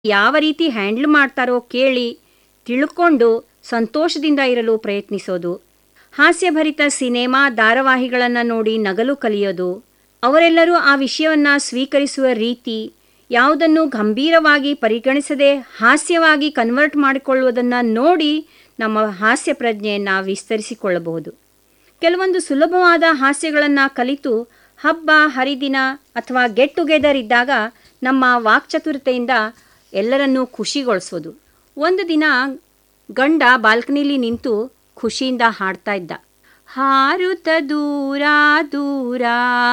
ಯಾವ ರೀತಿ ಹ್ಯಾಂಡ್ಲ್ ಮಾಡ್ತಾರೋ ಕೇಳಿ ತಿಳ್ಕೊಂಡು ಸಂತೋಷದಿಂದ ಇರಲು ಪ್ರಯತ್ನಿಸೋದು ಹಾಸ್ಯಭರಿತ ಸಿನೆಮಾ ಧಾರಾವಾಹಿಗಳನ್ನು ನೋಡಿ ನಗಲು ಕಲಿಯೋದು ಅವರೆಲ್ಲರೂ ಆ ವಿಷಯವನ್ನು ಸ್ವೀಕರಿಸುವ ರೀತಿ ಯಾವುದನ್ನು ಗಂಭೀರವಾಗಿ ಪರಿಗಣಿಸದೆ ಹಾಸ್ಯವಾಗಿ ಕನ್ವರ್ಟ್ ಮಾಡಿಕೊಳ್ಳುವುದನ್ನು ನೋಡಿ ನಮ್ಮ ಹಾಸ್ಯ ಪ್ರಜ್ಞೆಯನ್ನು ವಿಸ್ತರಿಸಿಕೊಳ್ಳಬಹುದು ಕೆಲವೊಂದು ಸುಲಭವಾದ ಹಾಸ್ಯಗಳನ್ನು ಕಲಿತು ಹಬ್ಬ ಹರಿದಿನ ಅಥವಾ ಗೆಟ್ ಟುಗೆದರ್ ಇದ್ದಾಗ ನಮ್ಮ ವಾಕ್ಚತುರತೆಯಿಂದ ಎಲ್ಲರನ್ನೂ ಖುಷಿಗೊಳಿಸೋದು ಒಂದು ದಿನ ಗಂಡ ಬಾಲ್ಕನಿಲಿ ನಿಂತು ಖುಷಿಯಿಂದ ಹಾಡ್ತಾ ಇದ್ದ ಹಾರುತ್ತ ದೂರ ದೂರ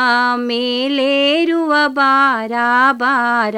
ಮೇಲೇರುವ ಬಾರ ಬಾರ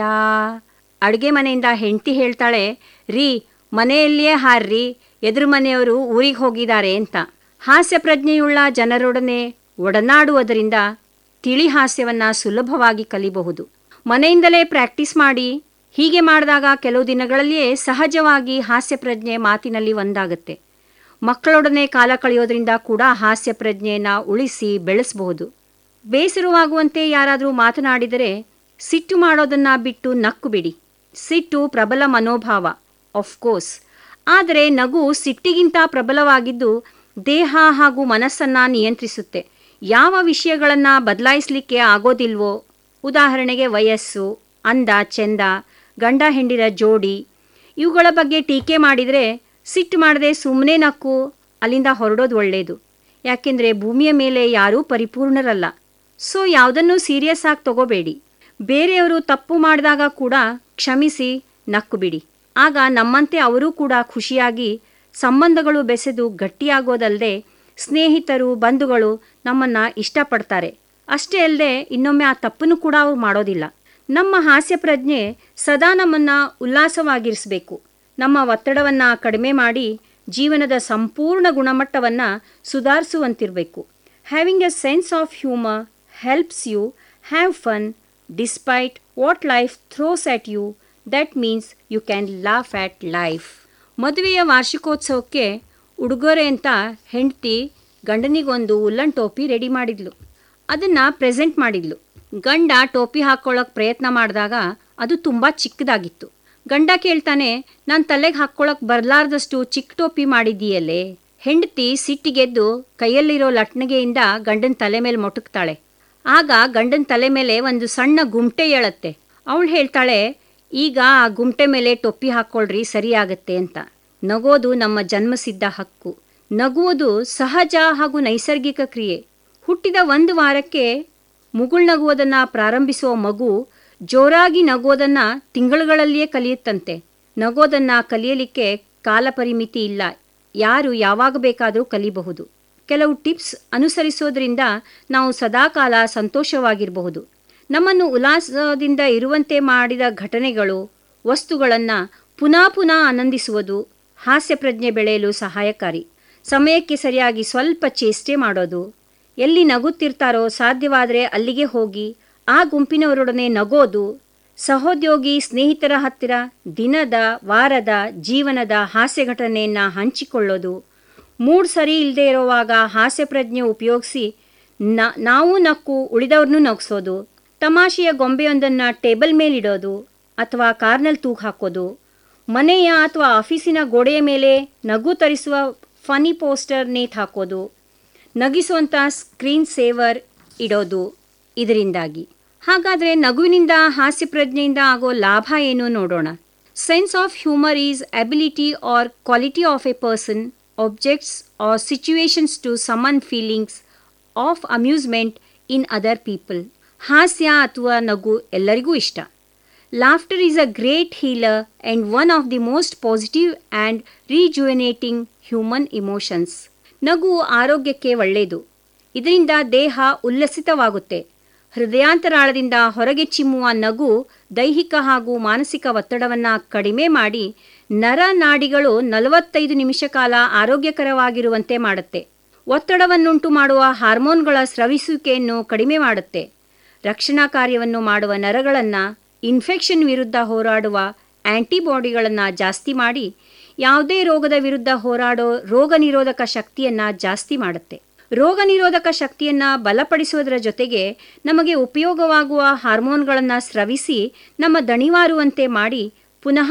ಅಡುಗೆ ಮನೆಯಿಂದ ಹೆಂಡತಿ ಹೇಳ್ತಾಳೆ ರೀ ಮನೆಯಲ್ಲಿಯೇ ಹಾರ್ರಿ ಎದುರು ಮನೆಯವರು ಊರಿಗೆ ಹೋಗಿದ್ದಾರೆ ಅಂತ ಹಾಸ್ಯ ಪ್ರಜ್ಞೆಯುಳ್ಳ ಜನರೊಡನೆ ಒಡನಾಡುವುದರಿಂದ ತಿಳಿ ಹಾಸ್ಯವನ್ನು ಸುಲಭವಾಗಿ ಕಲಿಬಹುದು ಮನೆಯಿಂದಲೇ ಪ್ರಾಕ್ಟೀಸ್ ಮಾಡಿ ಹೀಗೆ ಮಾಡಿದಾಗ ಕೆಲವು ದಿನಗಳಲ್ಲಿಯೇ ಸಹಜವಾಗಿ ಹಾಸ್ಯ ಪ್ರಜ್ಞೆ ಮಾತಿನಲ್ಲಿ ಒಂದಾಗುತ್ತೆ ಮಕ್ಕಳೊಡನೆ ಕಾಲ ಕಳೆಯೋದ್ರಿಂದ ಕೂಡ ಹಾಸ್ಯ ಪ್ರಜ್ಞೆಯನ್ನು ಉಳಿಸಿ ಬೆಳೆಸಬಹುದು ಬೇಸರವಾಗುವಂತೆ ಯಾರಾದರೂ ಮಾತನಾಡಿದರೆ ಸಿಟ್ಟು ಮಾಡೋದನ್ನು ಬಿಟ್ಟು ನಕ್ಕು ಬಿಡಿ ಸಿಟ್ಟು ಪ್ರಬಲ ಮನೋಭಾವ ಆಫ್ಕೋರ್ಸ್ ಆದರೆ ನಗು ಸಿಟ್ಟಿಗಿಂತ ಪ್ರಬಲವಾಗಿದ್ದು ದೇಹ ಹಾಗೂ ಮನಸ್ಸನ್ನು ನಿಯಂತ್ರಿಸುತ್ತೆ ಯಾವ ವಿಷಯಗಳನ್ನು ಬದಲಾಯಿಸಲಿಕ್ಕೆ ಆಗೋದಿಲ್ವೋ ಉದಾಹರಣೆಗೆ ವಯಸ್ಸು ಅಂದ ಚೆಂದ ಗಂಡ ಹೆಂಡಿರ ಜೋಡಿ ಇವುಗಳ ಬಗ್ಗೆ ಟೀಕೆ ಮಾಡಿದರೆ ಸಿಟ್ಟು ಮಾಡದೆ ಸುಮ್ಮನೆ ನಕ್ಕು ಅಲ್ಲಿಂದ ಹೊರಡೋದು ಒಳ್ಳೆಯದು ಯಾಕೆಂದರೆ ಭೂಮಿಯ ಮೇಲೆ ಯಾರೂ ಪರಿಪೂರ್ಣರಲ್ಲ ಸೊ ಯಾವುದನ್ನೂ ಸೀರಿಯಸ್ ಆಗಿ ತಗೋಬೇಡಿ ಬೇರೆಯವರು ತಪ್ಪು ಮಾಡಿದಾಗ ಕೂಡ ಕ್ಷಮಿಸಿ ನಕ್ಕು ಬಿಡಿ ಆಗ ನಮ್ಮಂತೆ ಅವರೂ ಕೂಡ ಖುಷಿಯಾಗಿ ಸಂಬಂಧಗಳು ಬೆಸೆದು ಗಟ್ಟಿಯಾಗೋದಲ್ಲದೆ ಸ್ನೇಹಿತರು ಬಂಧುಗಳು ನಮ್ಮನ್ನು ಇಷ್ಟಪಡ್ತಾರೆ ಅಷ್ಟೇ ಅಲ್ಲದೆ ಇನ್ನೊಮ್ಮೆ ಆ ತಪ್ಪನ್ನು ಕೂಡ ಅವ್ರು ಮಾಡೋದಿಲ್ಲ ನಮ್ಮ ಹಾಸ್ಯ ಪ್ರಜ್ಞೆ ಸದಾ ನಮ್ಮನ್ನು ಉಲ್ಲಾಸವಾಗಿರಿಸಬೇಕು ನಮ್ಮ ಒತ್ತಡವನ್ನು ಕಡಿಮೆ ಮಾಡಿ ಜೀವನದ ಸಂಪೂರ್ಣ ಗುಣಮಟ್ಟವನ್ನು ಸುಧಾರಿಸುವಂತಿರಬೇಕು having a sense of humour helps you have fun despite what life throws at you that means you can laugh at life ಮದುವೆಯ ವಾರ್ಷಿಕೋತ್ಸವಕ್ಕೆ ಉಡುಗೊರೆ ಅಂತ ಹೆಂಡತಿ ಗಂಡನಿಗೊಂದು ಉಲ್ಲನ್ ಟೋಪಿ ರೆಡಿ ಮಾಡಿದ್ಲು ಅದನ್ನು ಪ್ರೆಸೆಂಟ್ ಮಾಡಿದ್ಲು ಗಂಡ ಟೋಪಿ ಹಾಕ್ಕೊಳ್ಳೋಕೆ ಪ್ರಯತ್ನ ಮಾಡಿದಾಗ ಅದು ತುಂಬ ಚಿಕ್ಕದಾಗಿತ್ತು ಗಂಡ ಕೇಳ್ತಾನೆ ನಾನು ತಲೆಗೆ ಹಾಕ್ಕೊಳ್ಳೋಕೆ ಬರಲಾರ್ದಷ್ಟು ಚಿಕ್ಕ ಟೋಪಿ ಮಾಡಿದ್ದೀಯಲ್ಲೇ ಹೆಂಡತಿ ಸಿಟ್ಟಿಗೆದ್ದು ಕೈಯಲ್ಲಿರೋ ಲಟ್ಣಿಗೆಯಿಂದ ಗಂಡನ ತಲೆ ಮೇಲೆ ಮೊಟಕ್ತಾಳೆ ಆಗ ಗಂಡನ ತಲೆ ಮೇಲೆ ಒಂದು ಸಣ್ಣ ಗುಮ್ಟೆ ಏಳತ್ತೆ ಅವಳು ಹೇಳ್ತಾಳೆ ಈಗ ಆ ಗುಮ್ಟೆ ಮೇಲೆ ಟೊಪ್ಪಿ ಹಾಕ್ಕೊಳ್ರಿ ಸರಿಯಾಗತ್ತೆ ಅಂತ ನಗೋದು ನಮ್ಮ ಜನ್ಮಸಿದ್ಧ ಹಕ್ಕು ನಗುವುದು ಸಹಜ ಹಾಗೂ ನೈಸರ್ಗಿಕ ಕ್ರಿಯೆ ಹುಟ್ಟಿದ ಒಂದು ವಾರಕ್ಕೆ ಮುಗುಳ್ನಗುವುದನ್ನು ಪ್ರಾರಂಭಿಸುವ ಮಗು ಜೋರಾಗಿ ನಗೋದನ್ನು ತಿಂಗಳುಗಳಲ್ಲಿಯೇ ಕಲಿಯುತ್ತಂತೆ ನಗೋದನ್ನು ಕಲಿಯಲಿಕ್ಕೆ ಕಾಲ ಪರಿಮಿತಿ ಇಲ್ಲ ಯಾರು ಯಾವಾಗ ಬೇಕಾದರೂ ಕಲಿಬಹುದು ಕೆಲವು ಟಿಪ್ಸ್ ಅನುಸರಿಸೋದ್ರಿಂದ ನಾವು ಸದಾಕಾಲ ಸಂತೋಷವಾಗಿರಬಹುದು ನಮ್ಮನ್ನು ಉಲ್ಲಾಸದಿಂದ ಇರುವಂತೆ ಮಾಡಿದ ಘಟನೆಗಳು ವಸ್ತುಗಳನ್ನು ಪುನಃ ಪುನಃ ಆನಂದಿಸುವುದು ಹಾಸ್ಯ ಪ್ರಜ್ಞೆ ಬೆಳೆಯಲು ಸಹಾಯಕಾರಿ ಸಮಯಕ್ಕೆ ಸರಿಯಾಗಿ ಸ್ವಲ್ಪ ಚೇಷ್ಟೆ ಮಾಡೋದು ಎಲ್ಲಿ ನಗುತ್ತಿರ್ತಾರೋ ಸಾಧ್ಯವಾದರೆ ಅಲ್ಲಿಗೆ ಹೋಗಿ ಆ ಗುಂಪಿನವರೊಡನೆ ನಗೋದು ಸಹೋದ್ಯೋಗಿ ಸ್ನೇಹಿತರ ಹತ್ತಿರ ದಿನದ ವಾರದ ಜೀವನದ ಹಾಸ್ಯ ಘಟನೆಯನ್ನು ಹಂಚಿಕೊಳ್ಳೋದು ಮೂಡ್ ಸರಿ ಇಲ್ಲದೆ ಇರುವಾಗ ಹಾಸ್ಯ ಪ್ರಜ್ಞೆ ಉಪಯೋಗಿಸಿ ನಾವು ನಕ್ಕು ಉಳಿದವ್ರನ್ನೂ ನಗಿಸೋದು ತಮಾಷೆಯ ಗೊಂಬೆಯೊಂದನ್ನು ಟೇಬಲ್ ಮೇಲಿಡೋದು ಅಥವಾ ಕಾರ್ನಲ್ಲಿ ತೂಗು ಹಾಕೋದು ಮನೆಯ ಅಥವಾ ಆಫೀಸಿನ ಗೋಡೆಯ ಮೇಲೆ ನಗು ತರಿಸುವ ಫನಿ ಪೋಸ್ಟರ್ ನೇತು ಹಾಕೋದು ನಗಿಸುವಂಥ ಸ್ಕ್ರೀನ್ ಸೇವರ್ ಇಡೋದು ಇದರಿಂದಾಗಿ ಹಾಗಾದರೆ ನಗುವಿನಿಂದ ಹಾಸ್ಯ ಪ್ರಜ್ಞೆಯಿಂದ ಆಗೋ ಲಾಭ ಏನು ನೋಡೋಣ sense of humour is ability or quality of a person objects or situations to summon feelings of amusement in other people. ಹಾಸ್ಯ ಅಥವಾ ನಗು ಎಲ್ಲರಿಗೂ ಇಷ್ಟ laughter is a great healer and one of the most positive and rejuvenating human emotions ನಗು ಆರೋಗ್ಯಕ್ಕೆ ಒಳ್ಳೆಯದು ಇದರಿಂದ ದೇಹ ಉಲ್ಲಸಿತವಾಗುತ್ತೆ ಹೃದಯಾಂತರಾಳದಿಂದ ಹೊರಗೆ ಚಿಮ್ಮುವ ನಗು ದೈಹಿಕ ಹಾಗೂ ಮಾನಸಿಕ ಒತ್ತಡವನ್ನು ಕಡಿಮೆ ಮಾಡಿ ನರ ನಾಡಿಗಳು ನಲವತ್ತೈದು ನಿಮಿಷ ಕಾಲ ಆರೋಗ್ಯಕರವಾಗಿರುವಂತೆ ಮಾಡುತ್ತೆ ಒತ್ತಡವನ್ನುಂಟು ಮಾಡುವ ಹಾರ್ಮೋನ್ಗಳ ಸ್ರವಿಸುವಿಕೆಯನ್ನು ಕಡಿಮೆ ಮಾಡುತ್ತೆ ರಕ್ಷಣಾ ಕಾರ್ಯವನ್ನು ಮಾಡುವ ನರಗಳನ್ನು ಇನ್ಫೆಕ್ಷನ್ ವಿರುದ್ಧ ಹೋರಾಡುವ ಆ್ಯಂಟಿಬಾಡಿಗಳನ್ನು ಜಾಸ್ತಿ ಮಾಡಿ ಯಾವುದೇ ರೋಗದ ವಿರುದ್ಧ ಹೋರಾಡೋ ರೋಗ ನಿರೋಧಕ ಶಕ್ತಿಯನ್ನು ಜಾಸ್ತಿ ಮಾಡುತ್ತೆ ರೋಗ ನಿರೋಧಕ ಶಕ್ತಿಯನ್ನು ಬಲಪಡಿಸುವುದರ ಜೊತೆಗೆ ನಮಗೆ ಉಪಯೋಗವಾಗುವ ಹಾರ್ಮೋನ್ಗಳನ್ನು ಸ್ರವಿಸಿ ನಮ್ಮ ದಣಿವಾರುವಂತೆ ಮಾಡಿ ಪುನಃ